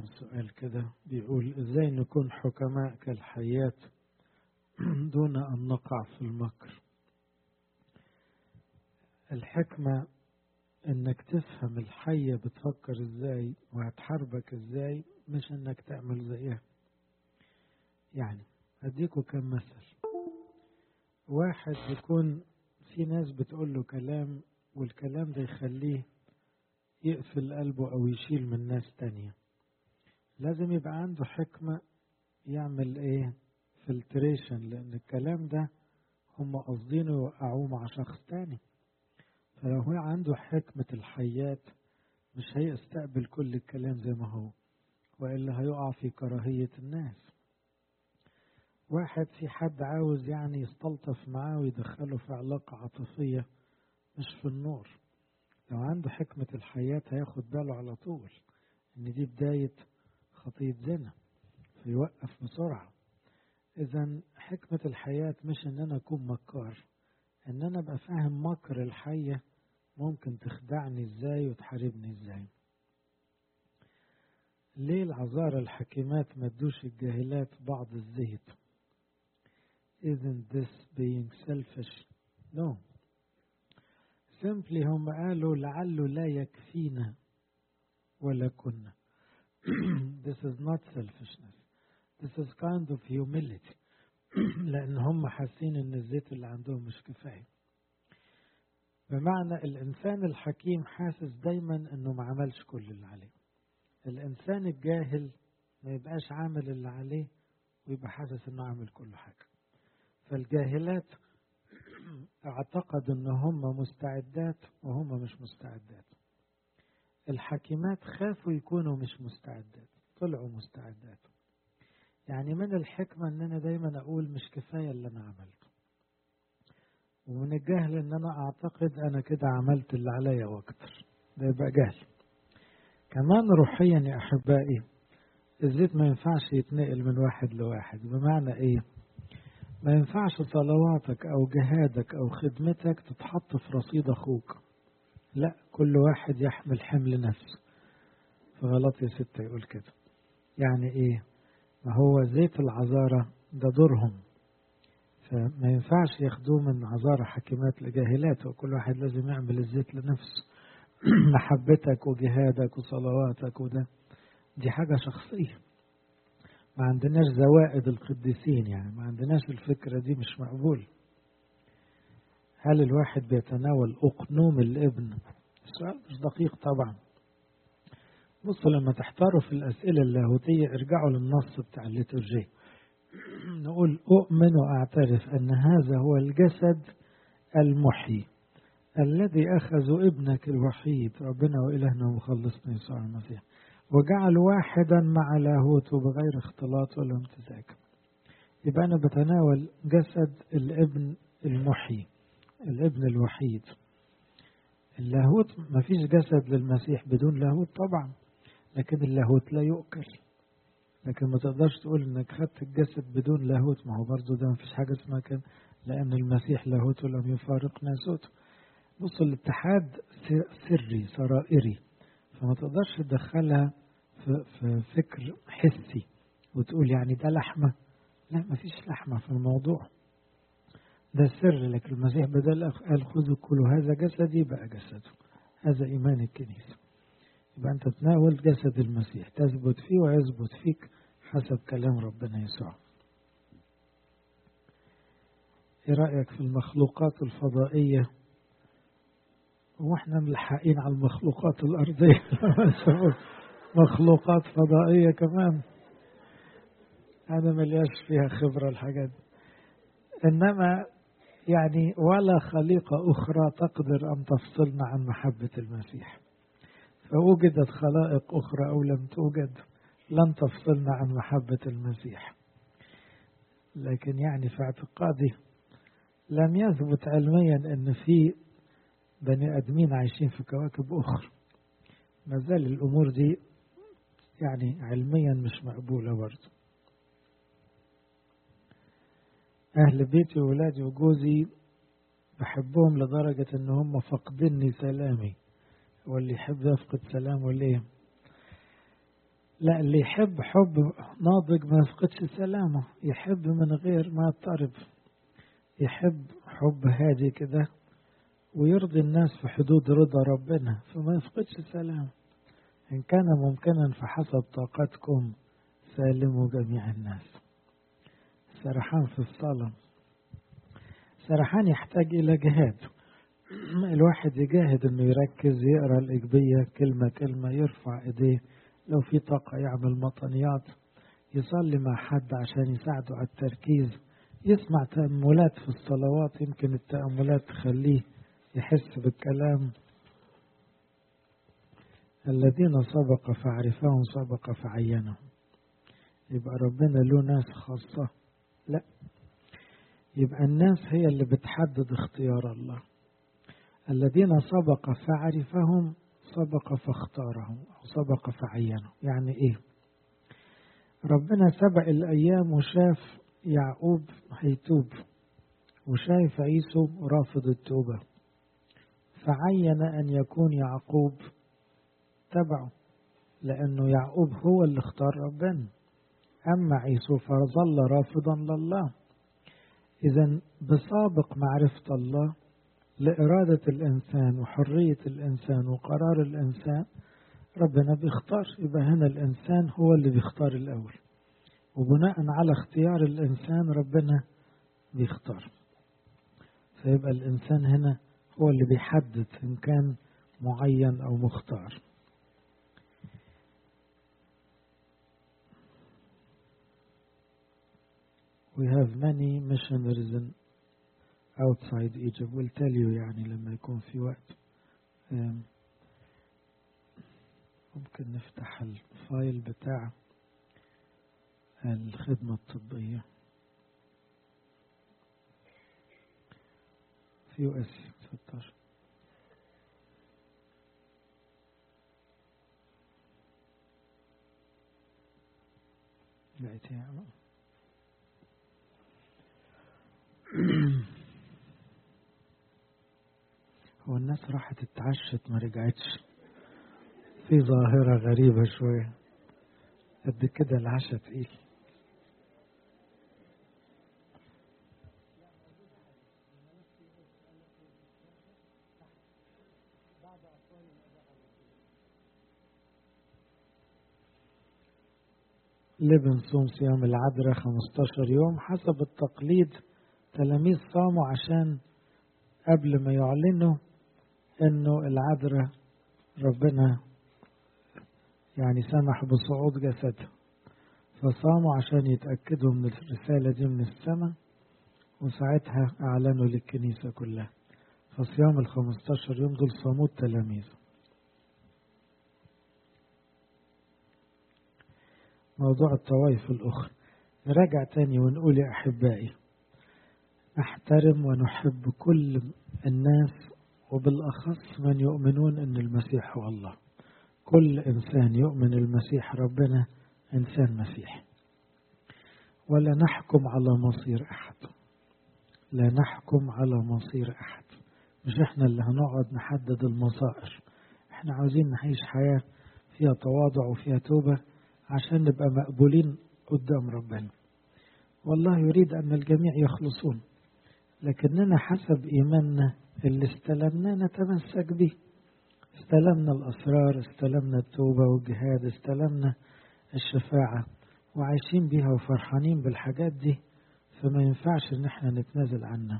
سؤال كده بيقول ازاي نكون حكماء كالحيات دون ان نقع في المكر الحكمة انك تفهم الحية بتفكر ازاي وهتحاربك ازاي مش انك تعمل زيها يعني اديكوا كم مثل واحد يكون في ناس بتقول له كلام والكلام ده يخليه يقفل قلبه او يشيل من ناس تانية لازم يبقى عنده حكمة يعمل ايه فلتريشن لان الكلام ده هم قاصدينه يوقعوه مع شخص تاني فلو هو عنده حكمة الحيات مش هيستقبل كل الكلام زي ما هو وإلا هيقع في كراهية الناس واحد في حد عاوز يعني يستلطف معاه ويدخله في علاقة عاطفية مش في النور لو عنده حكمة الحياة هياخد باله على طول إن دي بداية خطية زنا فيوقف بسرعة إذا حكمة الحياة مش إن أنا أكون مكار إن أنا أبقى فاهم مكر الحية ممكن تخدعني إزاي وتحاربني إزاي ليه العذارى الحكيمات ما ادوش الجاهلات بعض الزيت Isn't this being selfish? No. Simply هم قالوا لعله لا يكفينا ولا كنا. This is not selfishness. This is kind of humility. لأن هم حاسين إن الزيت اللي عندهم مش كفاية. بمعنى الإنسان الحكيم حاسس دايما إنه ما عملش كل اللي عليه. الإنسان الجاهل ما يبقاش عامل اللي عليه ويبقى حاسس إنه عامل كل حاجة. فالجاهلات اعتقد ان هم مستعدات وهم مش مستعدات الحكيمات خافوا يكونوا مش مستعدات طلعوا مستعدات يعني من الحكمة ان انا دايما اقول مش كفاية اللي انا عملته ومن الجهل ان انا اعتقد انا كده عملت اللي عليا واكتر ده يبقى جهل كمان روحيا يا احبائي الزيت ما ينفعش يتنقل من واحد لواحد بمعنى ايه ما ينفعش صلواتك أو جهادك أو خدمتك تتحط في رصيد أخوك لا كل واحد يحمل حمل نفسه فغلط يا ستة يقول كده يعني إيه ما هو زيت العذارة ده دورهم فما ينفعش ياخدوه من عذارة حكيمات لجاهلات وكل واحد لازم يعمل الزيت لنفسه محبتك وجهادك وصلواتك وده دي حاجة شخصية ما عندناش زوائد القديسين يعني ما عندناش الفكرة دي مش مقبول هل الواحد بيتناول أقنوم الابن السؤال مش دقيق طبعا بصوا لما تحتاروا في الأسئلة اللاهوتية ارجعوا للنص بتاع الليتورجية نقول أؤمن وأعترف أن هذا هو الجسد المحيي الذي أخذ ابنك الوحيد ربنا وإلهنا ومخلصنا يسوع المسيح وجعل واحدا مع لاهوته بغير اختلاط ولا امتزاج يبقى أنا بتناول جسد الابن المحيي الابن الوحيد اللاهوت ما فيش جسد للمسيح بدون لاهوت طبعا لكن اللاهوت لا يؤكل لكن ما تقدرش تقول انك خدت الجسد بدون لاهوت ما هو برضه ده ما فيش حاجه اسمها كده لان المسيح لاهوته لم يفارق ناسوته بصوا الاتحاد سري سرائري فما تقدرش تدخلها في, في فكر حسي وتقول يعني ده لحمة لا ما فيش لحمة في الموضوع ده سر لكن المسيح بدل قال خذوا كلوا هذا جسدي بقى جسده هذا إيمان الكنيسة يبقى أنت تناول جسد المسيح تثبت فيه ويثبت فيك حسب كلام ربنا يسوع ايه رأيك في المخلوقات الفضائية واحنا ملحقين على المخلوقات الأرضية مخلوقات فضائية كمان أنا ملياش فيها خبرة الحاجات إنما يعني ولا خليقة أخرى تقدر أن تفصلنا عن محبة المسيح فوجدت خلائق أخرى أو لم توجد لن تفصلنا عن محبة المسيح لكن يعني في اعتقادي لم يثبت علميا أن في بني آدمين عايشين في كواكب أخرى ما زال الأمور دي يعني علميا مش مقبولة برضه أهل بيتي وولادي وجوزي بحبهم لدرجة إن هم فاقدني سلامي واللي يحب يفقد سلامه ليه لا اللي يحب حب ناضج ما يفقدش سلامه يحب من غير ما يضطرب يحب حب هادي كده ويرضي الناس في حدود رضا ربنا فما يفقدش سلام إن كان ممكنا فحسب طاقتكم سالموا جميع الناس سرحان في الصلاة سرحان يحتاج إلى جهاد الواحد يجاهد انه يركز يقرا الإجبية كلمة كلمة يرفع ايديه لو في طاقة يعمل مطنيات يصلي مع حد عشان يساعده على التركيز يسمع تأملات في الصلوات يمكن التأملات تخليه يحس بالكلام الذين سبق فعرفهم سبق فعينهم يبقى ربنا له ناس خاصة لا يبقى الناس هي اللي بتحدد اختيار الله الذين سبق فعرفهم سبق فاختارهم أو سبق فعينهم يعني إيه ربنا سبق الأيام وشاف يعقوب هيتوب وشايف عيسو رافض التوبة فعين أن يكون يعقوب تبعه لأنه يعقوب هو اللي اختار ربنا أما عيسو فظل رافضا لله إذا بسابق معرفة الله لإرادة الإنسان وحرية الإنسان وقرار الإنسان ربنا بيختار يبقى هنا الإنسان هو اللي بيختار الأول وبناء على اختيار الإنسان ربنا بيختار فيبقى الإنسان هنا هو اللي بيحدد إن كان معين أو مختار We have many missionaries in outside Egypt. We'll tell you يعني لما يكون في وقت ممكن نفتح الفايل بتاع الخدمة الطبية في يو اس 16 لقيتها هو الناس راحت اتعشت ما رجعتش في ظاهرة غريبة شوية قد كده العشاء تقيل ليه بنصوم صيام العذراء 15 يوم حسب التقليد تلاميذ صاموا عشان قبل ما يعلنوا انه العذراء ربنا يعني سمح بصعود جسده فصاموا عشان يتأكدوا من الرسالة دي من السماء وساعتها أعلنوا للكنيسة كلها فصيام ال 15 يوم دول صاموا التلاميذ موضوع الطوائف الأخرى نراجع تاني ونقول يا أحبائي نحترم ونحب كل الناس وبالأخص من يؤمنون أن المسيح هو الله كل إنسان يؤمن المسيح ربنا إنسان مسيح ولا نحكم على مصير أحد لا نحكم على مصير أحد مش إحنا اللي هنقعد نحدد المصائر إحنا عاوزين نعيش حياة فيها تواضع وفيها توبة عشان نبقى مقبولين قدام ربنا والله يريد أن الجميع يخلصون لكننا حسب إيماننا اللي استلمناه نتمسك به استلمنا الأسرار استلمنا التوبة والجهاد استلمنا الشفاعة وعايشين بيها وفرحانين بالحاجات دي فما ينفعش ان احنا نتنازل عنها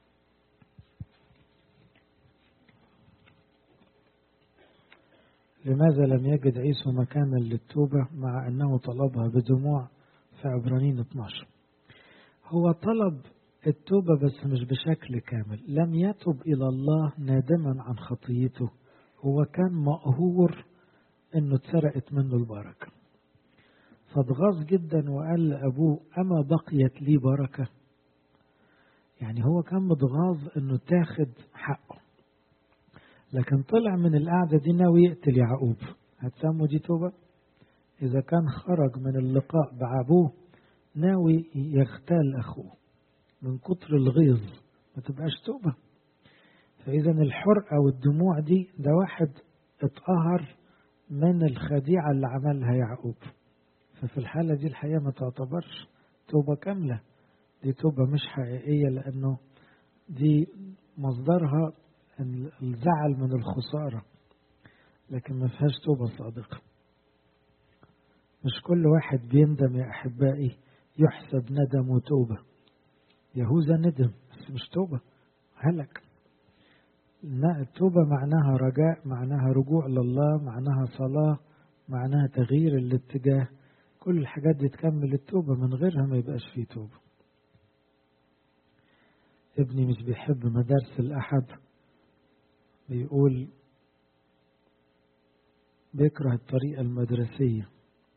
لماذا لم يجد عيسو مكانا للتوبة مع أنه طلبها بدموع في عبرانين 12 هو طلب التوبة بس مش بشكل كامل لم يتب إلى الله نادما عن خطيته هو كان مقهور انه اتسرقت منه البركة فاتغاظ جدا وقال لأبوه أما بقيت لي بركة يعني هو كان متغاظ انه تاخد حقه لكن طلع من القعدة دي ناوي يقتل يعقوب هتسموا دي توبة إذا كان خرج من اللقاء بأبوه ناوي يغتال أخوه من كتر الغيظ ما تبقاش توبة فإذا الحرقة والدموع دي ده واحد اتقهر من الخديعة اللي عملها يعقوب ففي الحالة دي الحقيقة ما تعتبرش توبة كاملة دي توبة مش حقيقية لأنه دي مصدرها الزعل من الخسارة لكن ما فيهاش توبة صادقة مش كل واحد بيندم يا أحبائي يحسب ندم وتوبة يهوذا ندم بس مش توبة هلك التوبة معناها رجاء معناها رجوع لله معناها صلاة معناها تغيير الاتجاه كل الحاجات دي تكمل التوبة من غيرها ما يبقاش فيه توبة ابني مش بيحب مدارس الأحد بيقول بيكره الطريقة المدرسية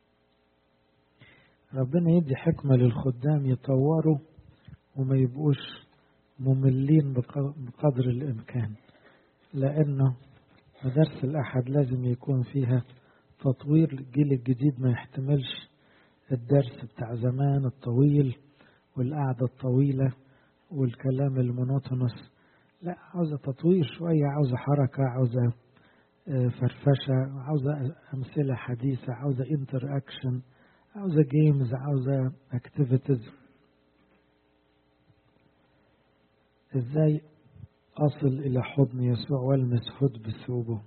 ربنا يدي حكمة للخدام يطوروا وما يبقوش مملين بقدر الإمكان لأنه مدارس الأحد لازم يكون فيها تطوير الجيل الجديد ما يحتملش الدرس بتاع زمان الطويل والقعدة الطويلة والكلام المونوتونس لا عاوزة تطوير شوية عاوزة حركة عاوزة فرفشة عاوزة أمثلة حديثة عاوزة انتر أكشن عاوزة جيمز عاوزة اكتيفيتيز ازاي أصل إلى حضن يسوع والمس هد بثوبه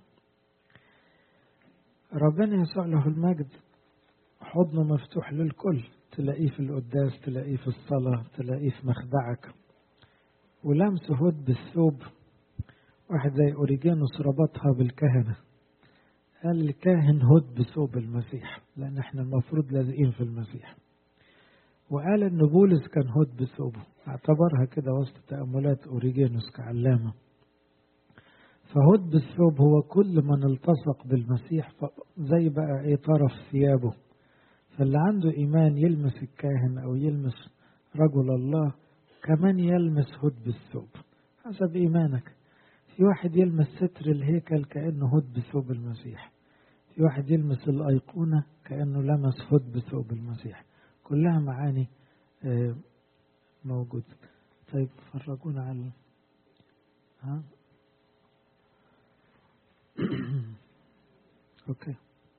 ربنا يسوع له المجد حضنه مفتوح للكل تلاقيه في القداس تلاقيه في الصلاة تلاقيه في مخدعك ولمس هد بالثوب واحد زي أوريجينوس ربطها بالكهنة قال الكاهن هد بثوب المسيح لأن احنا المفروض لازقين في المسيح وقال ان بولس كان هد بثوبه اعتبرها كده وسط تأملات أوريجينوس كعلامة فهد بالثوب هو كل من التصق بالمسيح زي بقى ايه طرف ثيابه فاللي عنده إيمان يلمس الكاهن أو يلمس رجل الله كمان يلمس هد بالثوب حسب إيمانك في واحد يلمس ستر الهيكل كأنه هد بثوب المسيح في واحد يلمس الأيقونة كأنه لمس هد بثوب المسيح كلها معاني موجودة طيب فرجونا على ها اوكي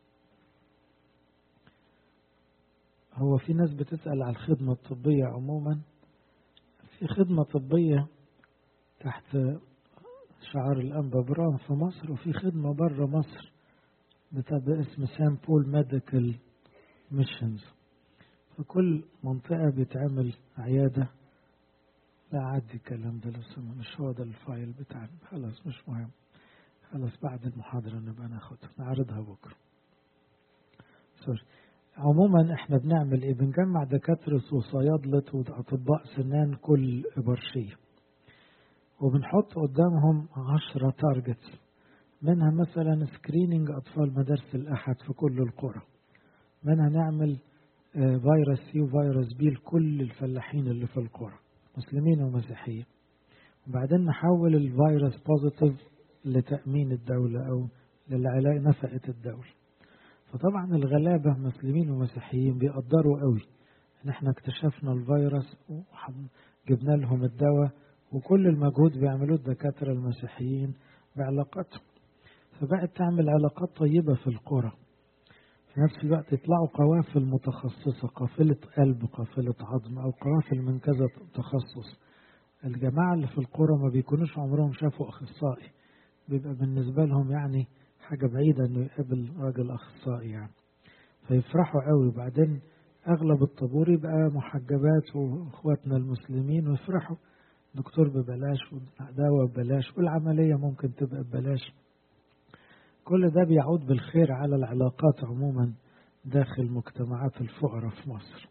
هو في ناس بتسأل على الخدمة الطبية عموما في خدمة طبية تحت شعار الأنبا برام في مصر وفي خدمة بره مصر باسم سان بول ميديكال ميشنز في كل منطقة بيتعمل عيادة لا عدي الكلام ده لسه مش هو ده الفايل بتاعنا خلاص مش مهم خلاص بعد المحاضرة نبقى ناخدها نعرضها بكرة سوري عموما احنا بنعمل ايه بنجمع دكاترة وصيادلة وأطباء سنان كل إبرشية وبنحط قدامهم عشرة تارجتس منها مثلا سكريننج أطفال مدارس الأحد في كل القرى منها نعمل فيروس سي وفيروس بي لكل الفلاحين اللي في القرى مسلمين ومسيحيين وبعدين نحول الفيروس بوزيتيف لتأمين الدولة أو للعلاج نفقة الدولة فطبعا الغلابة مسلمين ومسيحيين بيقدروا قوي ان احنا اكتشفنا الفيروس وجبنا لهم الدواء وكل المجهود بيعملوه الدكاترة المسيحيين بعلاقاتهم فبقت تعمل علاقات طيبة في القرى في نفس الوقت يطلعوا قوافل متخصصة قافلة قلب قافلة عظم أو قوافل من كذا تخصص الجماعة اللي في القرى ما بيكونوش عمرهم شافوا أخصائي بيبقى بالنسبة لهم يعني حاجة بعيدة إنه يقابل راجل أخصائي يعني فيفرحوا قوي وبعدين أغلب الطابور يبقى محجبات وإخواتنا المسلمين ويفرحوا دكتور ببلاش ودواء ببلاش والعملية ممكن تبقى ببلاش كل ده بيعود بالخير على العلاقات عموما داخل مجتمعات الفقراء في مصر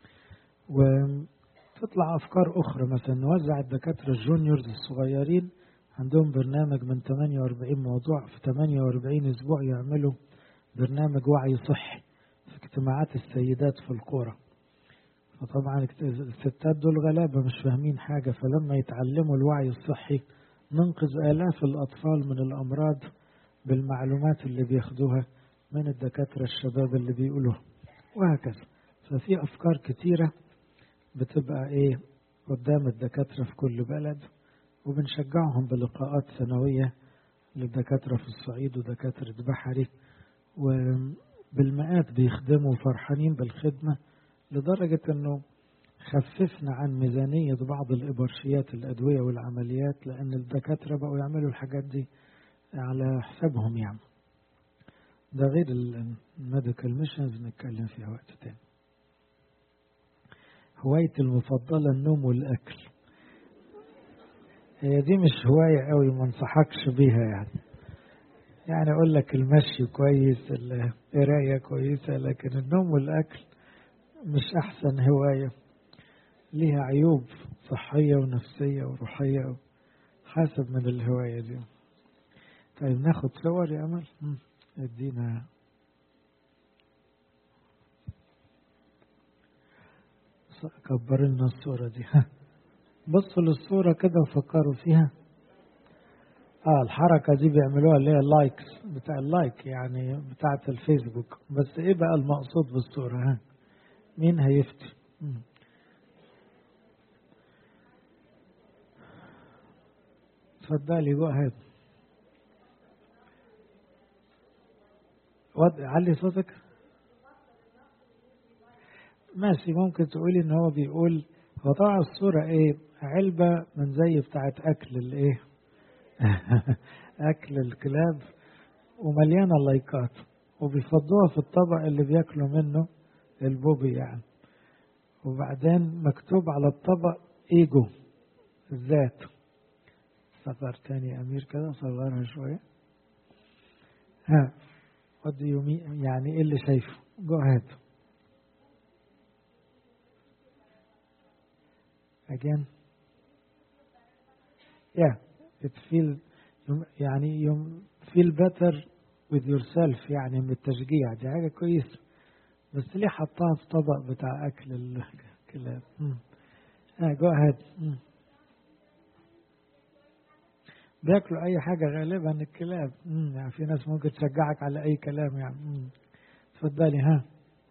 وتطلع أفكار أخرى مثلا نوزع الدكاترة الجونيورز الصغيرين عندهم برنامج من 48 موضوع في 48 أسبوع يعملوا برنامج وعي صحي في اجتماعات السيدات في القرى فطبعا الستات دول غلابة مش فاهمين حاجة فلما يتعلموا الوعي الصحي ننقذ آلاف الأطفال من الأمراض بالمعلومات اللي بياخدوها من الدكاترة الشباب اللي بيقولوها وهكذا ففي أفكار كتيرة بتبقى إيه قدام الدكاترة في كل بلد وبنشجعهم بلقاءات سنوية للدكاترة في الصعيد ودكاترة بحري وبالمئات بيخدموا فرحانين بالخدمة لدرجة أنه خففنا عن ميزانية بعض الإبرشيات الأدوية والعمليات لأن الدكاترة بقوا يعملوا الحاجات دي على حسابهم يعني ده غير الميديكال ميشنز نتكلم فيها وقت تاني هوايتي المفضلة النوم والأكل هي دي مش هواية قوي ما انصحكش بيها يعني يعني أقول لك المشي كويس القراية كويسة لكن النوم والأكل مش أحسن هواية ليها عيوب صحية ونفسية وروحية حسب من الهواية دي طيب ناخد صور يا أمل ادينا كبر لنا الصورة دي بصوا للصورة كده وفكروا فيها اه الحركة دي بيعملوها اللي هي اللايكس بتاع اللايك يعني بتاعة الفيسبوك بس ايه بقى المقصود بالصورة ها مين هيفتي اتفضلي جو اهيد علي صوتك ماشي ممكن تقولي ان هو بيقول هو طبعا الصورة ايه علبة من زي بتاعت اكل الايه اكل الكلاب ومليانة لايكات وبيفضوها في الطبق اللي بياكلوا منه البوبي يعني وبعدين مكتوب على الطبق ايجو الذات صغر تاني امير كده صغرها شوية ها what do you mean يعني ايه اللي شايفه go ahead again yeah it feel يعني you feel better with yourself يعني من التشجيع دي حاجة كويسة بس ليه حطها في طبق بتاع أكل الكلاب اه جو ahead بياكلوا أي حاجة غالبا الكلاب مم. يعني في ناس ممكن تشجعك على أي كلام يعني مم. اتفضلي ها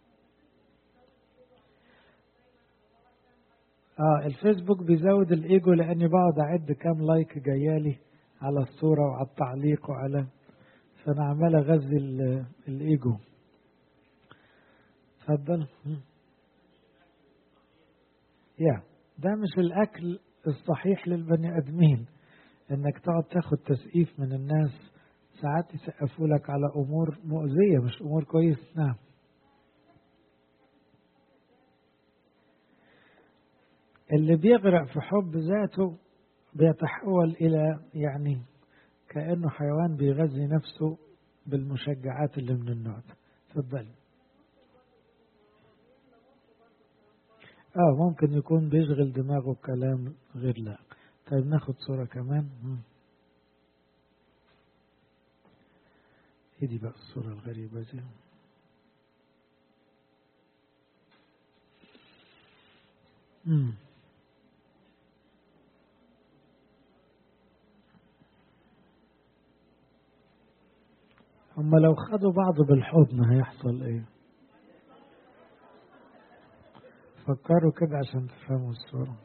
اه الفيسبوك بيزود الايجو لاني بقعد اعد كام لايك جايالي على الصورة وعلى التعليق وعلى فانا عمال اغذي الايجو اتفضل يا ده مش الاكل الصحيح للبني ادمين انك تقعد تاخد تسقيف من الناس ساعات يسقفوا لك على امور مؤذيه مش امور كويس نعم اللي بيغرق في حب ذاته بيتحول الى يعني كانه حيوان بيغذي نفسه بالمشجعات اللي من النوع ده اتفضل اه ممكن يكون بيشغل دماغه بكلام غير لائق طيب ناخد صورة كمان هي دي بقى الصورة الغريبة دي مم. هما لو خدوا بعض بالحضن هيحصل ايه فكروا كده عشان تفهموا الصورة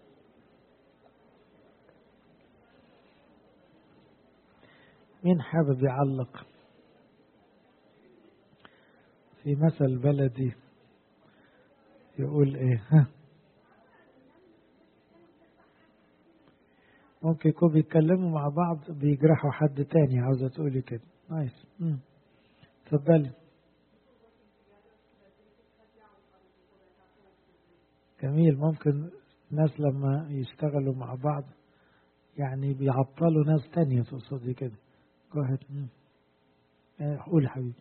مين حابب يعلق في مثل بلدي يقول ايه ها ممكن يكون بيتكلموا مع بعض بيجرحوا حد تاني عاوزة تقولي كده نايس اتفضلي جميل ممكن الناس لما يشتغلوا مع بعض يعني بيعطلوا ناس تانية تقصدي كده جوهد قول حبيبي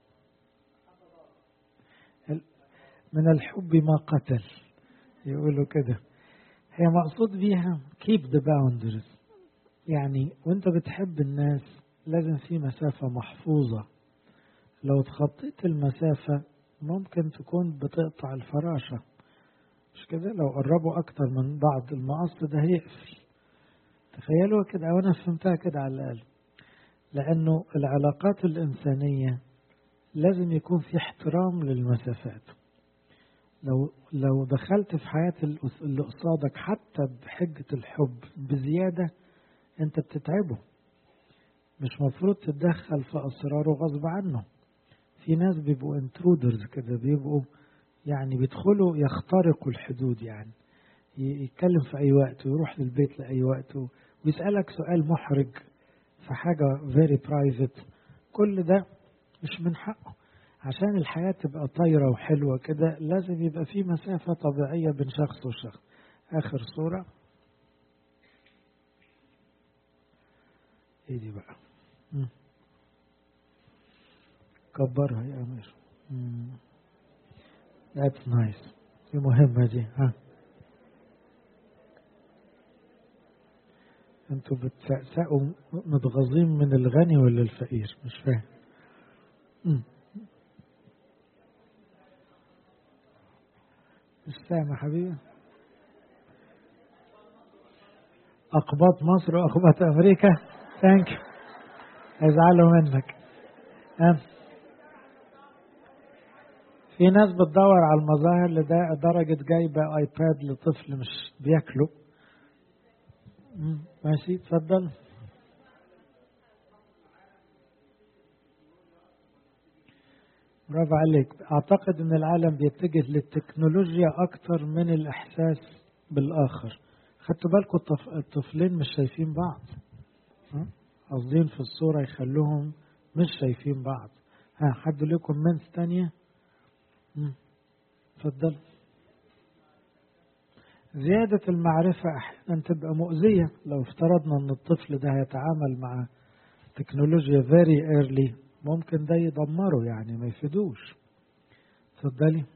من الحب ما قتل يقولوا كده هي مقصود بيها keep the boundaries يعني وانت بتحب الناس لازم في مسافة محفوظة لو تخطيت المسافة ممكن تكون بتقطع الفراشة مش كده لو قربوا أكتر من بعض المقص ده هيقفل تخيلوا كده وأنا فهمتها كده على الأقل لأنه العلاقات الإنسانية لازم يكون في احترام للمسافات لو لو دخلت في حياة اللي قصادك حتى بحجة الحب بزيادة أنت بتتعبه مش مفروض تتدخل في أسراره غصب عنه في ناس بيبقوا انترودرز كده بيبقوا يعني بيدخلوا يخترقوا الحدود يعني يتكلم في أي وقت ويروح للبيت لأي وقت ويسألك سؤال محرج في حاجة very private كل ده مش من حقه عشان الحياة تبقى طايرة وحلوة كده لازم يبقى في مسافة طبيعية بين شخص وشخص آخر صورة ايه دي بقى مم. كبرها يا أمير That's nice دي مهمة دي ها انتوا بتسقسقوا متغاظين من الغني ولا الفقير مش فاهم مم. مش فاهم يا حبيبي أقباط مصر وأقباط أمريكا ثانك هيزعلوا منك أم. في ناس بتدور على المظاهر لدرجة جايبة ايباد لطفل مش بياكله ماشي اتفضل برافو عليك اعتقد ان العالم بيتجه للتكنولوجيا اكتر من الاحساس بالاخر خدتوا بالكم الطفلين مش شايفين بعض قاصدين في الصوره يخلوهم مش شايفين بعض ها حد له كومنتس تانية اتفضل زيادة المعرفة أحيانا تبقى مؤذية لو افترضنا أن الطفل ده هيتعامل مع تكنولوجيا very early ممكن ده يدمره يعني ما يفيدوش اتفضلي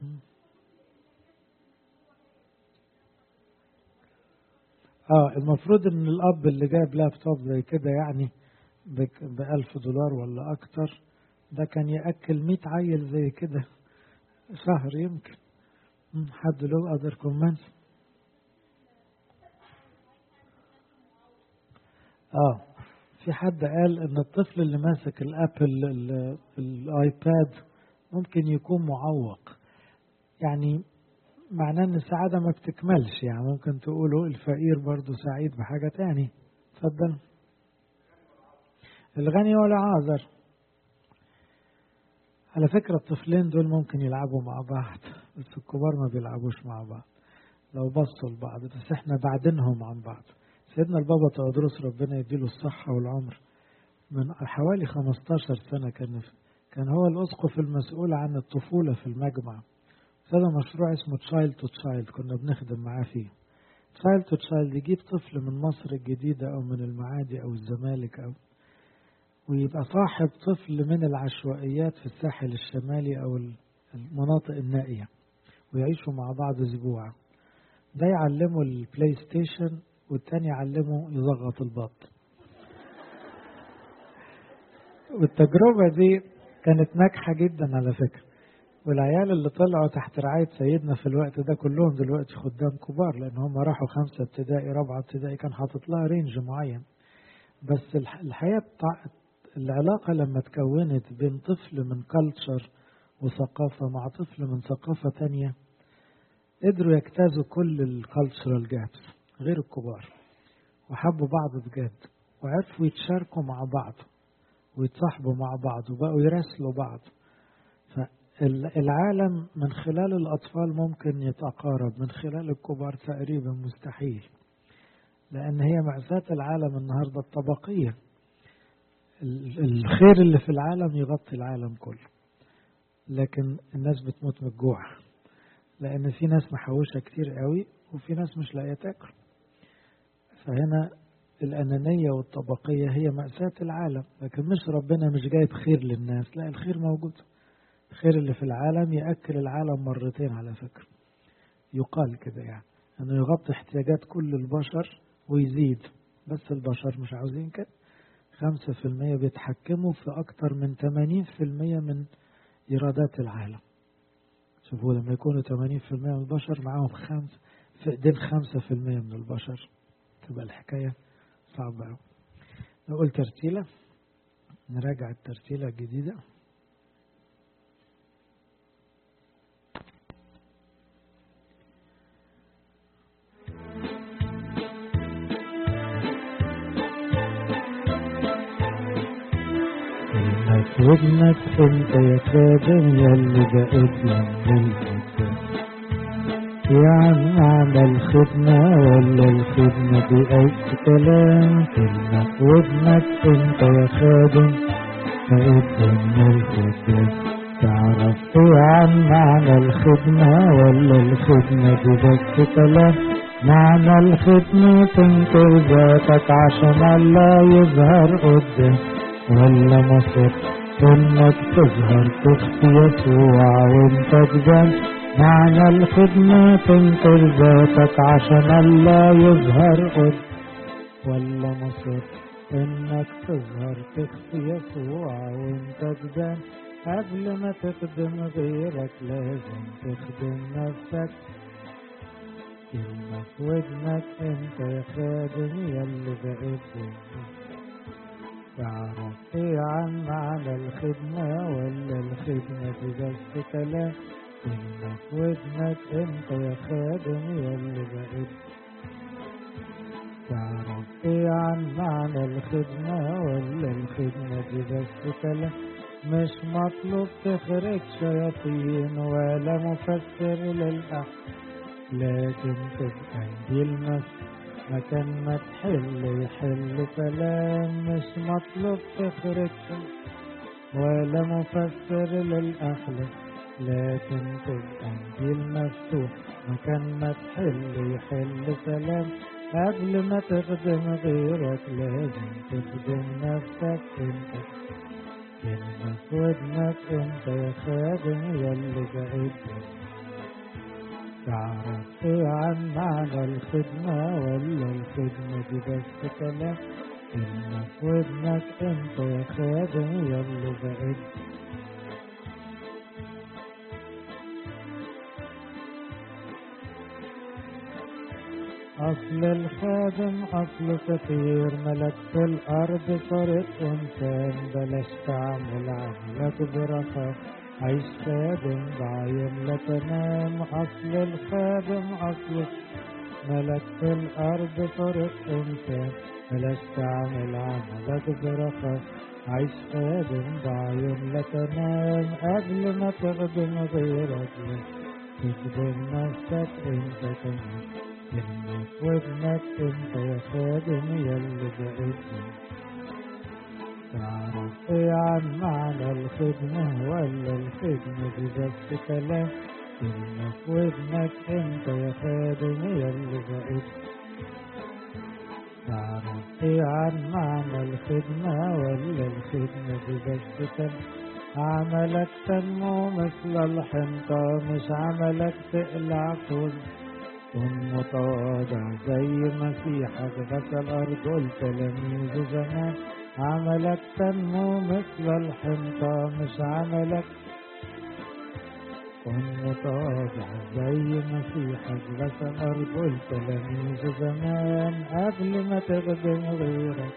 اه المفروض ان الاب اللي جايب لابتوب زي كده يعني بألف دولار ولا اكتر ده كان يأكل مية عيل زي كده شهر يمكن حد له other comments اه في حد قال ان الطفل اللي ماسك الابل الايباد ممكن يكون معوق يعني معناه ان السعادة ما بتكملش يعني ممكن تقولوا الفقير برضو سعيد بحاجة تاني اتفضل الغني ولا عاذر على فكرة الطفلين دول ممكن يلعبوا مع بعض بس الكبار ما بيلعبوش مع بعض لو بصوا لبعض بس احنا بعدينهم عن بعض سيدنا البابا تودروس ربنا يديله الصحة والعمر من حوالي 15 سنة كان كان هو الأسقف المسؤول عن الطفولة في المجمع هذا مشروع اسمه تشايلد تو تشايلد كنا بنخدم معاه فيه تشايلد تو تشايلد يجيب طفل من مصر الجديدة أو من المعادي أو الزمالك أو ويبقى صاحب طفل من العشوائيات في الساحل الشمالي أو المناطق النائية ويعيشوا مع بعض أسبوع ده يعلمه البلاي ستيشن والتاني يعلمه يزغط البط والتجربة دي كانت ناجحة جدا على فكرة والعيال اللي طلعوا تحت رعاية سيدنا في الوقت ده كلهم دلوقتي خدام كبار لأن هم راحوا خمسة ابتدائي رابعة ابتدائي كان حاطط لها رينج معين بس الحياة العلاقة لما تكونت بين طفل من كلتشر وثقافة مع طفل من ثقافة تانية قدروا يجتازوا كل الكالتشرال جابس غير الكبار وحبوا بعض بجد وعرفوا يتشاركوا مع بعض ويتصاحبوا مع بعض وبقوا يراسلوا بعض فالعالم من خلال الأطفال ممكن يتقارب من خلال الكبار تقريبا مستحيل لأن هي مأساة العالم النهاردة الطبقية الخير اللي في العالم يغطي العالم كله لكن الناس بتموت من الجوع لأن في ناس محوشة كتير قوي وفي ناس مش لاقية تاكل فهنا الأنانية والطبقية هي مأساة العالم لكن مش ربنا مش جايب خير للناس لا الخير موجود الخير اللي في العالم يأكل العالم مرتين على فكرة يقال كده يعني أنه يغطي احتياجات كل البشر ويزيد بس البشر مش عاوزين كده خمسة في المية بيتحكموا في أكتر من تمانين في المية من إيرادات العالم شوفوا لما يكونوا تمانين في المية من البشر معاهم خمس في إيدين خمسة في المية من البشر تبقى الحكاية صعبة أوي نقول ترتيلة نراجع الترتيلة الجديدة ودنك انت يا خادم يلي بقيت من الخدام يا عم على الخدمة ولا الخدمة بأي كلام كلمة ودنك انت يا خادم بقيت من الخدام تعرف ايه عن معنى الخدمة ولا الخدمة دي بس كلام معنى الخدمة تنكر ذاتك عشان الله يظهر قدام ولا مصر انك تظهر تخفي يسوع وانت تبان معنى الخدمة تنكر ذاتك عشان الله يظهر قدام ولا مصر انك تظهر تخفي يسوع وانت تبان قبل ما تخدم غيرك لازم تخدم نفسك كلمة في ودنك انت يا خادم يلي بقيت تعرف ايه عن معنى الخدمة ولا الخدمة دي بس كلام كلمة في ودنك انت يا خادم يلي بقيت تعرف ايه عن معنى الخدمة ولا الخدمة دي بس كلام مش مطلوب تخرج شياطين ولا مفسر للأحد لكن تبقى انجيل مكان ما تحل يحل كلام مش مطلوب تخرج ولا مفسر للأحلام لكن تبقى انجيل مفتوح مكان ما تحل يحل كلام قبل ما تخدم غيرك لازم تخدم نفسك انت كلمة في ودنك انت يا خادم يلي بقيت تعرف ايه عن معنى الخدمة ولا الخدمة دي بس كلام كلمة في ودنك انت يا خادم يلي بقيت أصل الخادم أصل كثير ملك في الأرض صارت إنسان بلاش تعمل عملك برفق عيش خادم بعين لا تنام أصل الخادم أصل ملك في الأرض صارت إنسان بلاش تعمل عملك برفق عيش خادم بعين لا تنام قبل ما تخدم غيرك تخدم نفسك انت كمان كلمة ودنك انت يا خادم يلي بقيت تعرف ايه عن معنى الخدمة ولا الخدمة دي بس كلام كلمة في ودنك انت يا خادم يلي بقيت تعرف ايه عن معنى الخدمة ولا الخدمة دي بس كلام عملك تنمو مثل الحنطة مش عملك تقلع كل كن متواضع زي مسيحك غسل أرض التلاميذ زمان عملك تنمو مثل الحنطة مش عملك كن متواضع زي مسيحك غسل أرض التلاميذ زمان قبل ما تخدم غيرك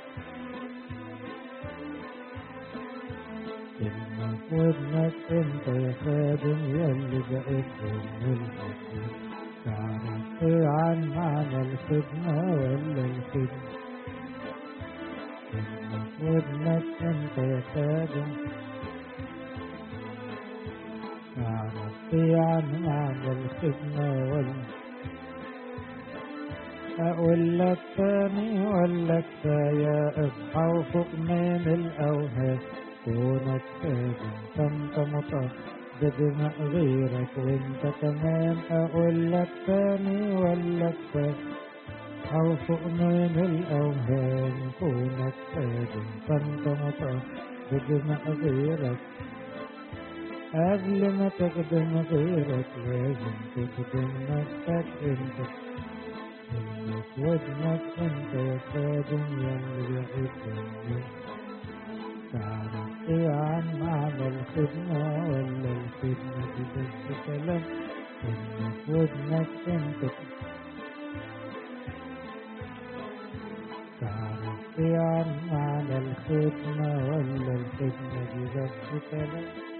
كلمة في ودنك انت يا خادم يلي بقيت من الخدمة تعرف ايه عن معنى الخدمة ولا الخدمة كلمة في ودنك انت يا خادم تعرف ايه عن معنى الخدمة ولا أقول لك تاني ولا كفاية اصحى وفوق من الأوهام كونك خادم فانت مطر بدماء غيرك وانت كمان اقول لك تاني ولا كفاية او فوق من الاوهام كونك خادم فانت مطر بدماء غيرك قبل ما تخدم غيرك لازم تخدم نفسك انت كلمة ودنك انت يا خادم يلي بيحبك تعرف ايه عن معنى الخدمة ولا الخدمة دي بس كلام كلمة في ودنك انت تعرف ايه عن معنى الخدمة ولا الخدمة دي بس كلام